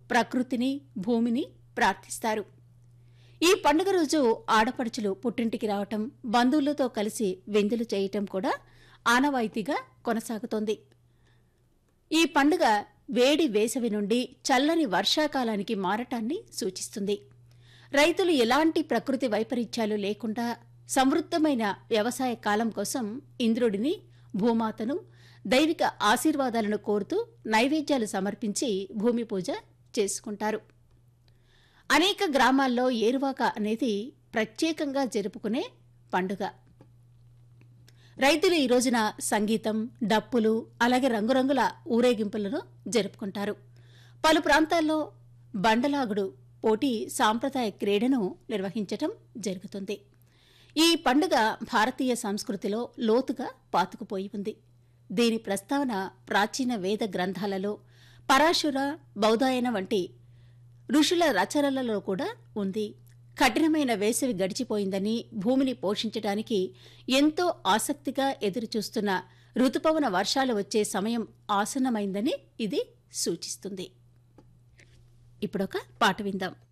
ప్రకృతిని భూమిని ప్రార్థిస్తారు ఈ పండుగ రోజు ఆడపడుచులు పుట్టింటికి రావటం బంధువులతో కలిసి విందులు చేయటం కూడా ఆనవాయితీగా కొనసాగుతోంది ఈ పండుగ వేడి వేసవి నుండి చల్లని వర్షాకాలానికి మారటాన్ని సూచిస్తుంది రైతులు ఎలాంటి ప్రకృతి వైపరీత్యాలు లేకుండా సమృద్ధమైన వ్యవసాయ కాలం కోసం ఇంద్రుడిని భూమాతను దైవిక ఆశీర్వాదాలను కోరుతూ నైవేద్యాలు సమర్పించి భూమి పూజ చేసుకుంటారు అనేక గ్రామాల్లో ఏరువాక అనేది ప్రత్యేకంగా జరుపుకునే పండుగ రైతులు ఈ రోజున సంగీతం డప్పులు అలాగే రంగురంగుల ఊరేగింపులను జరుపుకుంటారు పలు ప్రాంతాల్లో బండలాగుడు పోటీ సాంప్రదాయ క్రీడను నిర్వహించటం జరుగుతుంది ఈ పండుగ భారతీయ సంస్కృతిలో లోతుగా పాతుకుపోయి ఉంది దీని ప్రస్తావన ప్రాచీన వేద గ్రంథాలలో పరాశుర బౌధాయన వంటి ఋషుల రచనలలో కూడా ఉంది కఠినమైన వేసవి గడిచిపోయిందని భూమిని పోషించడానికి ఎంతో ఆసక్తిగా ఎదురుచూస్తున్న ఋతుపవన వర్షాలు వచ్చే సమయం ఆసన్నమైందని ఇది సూచిస్తుంది ఇప్పుడొక పాట విందాం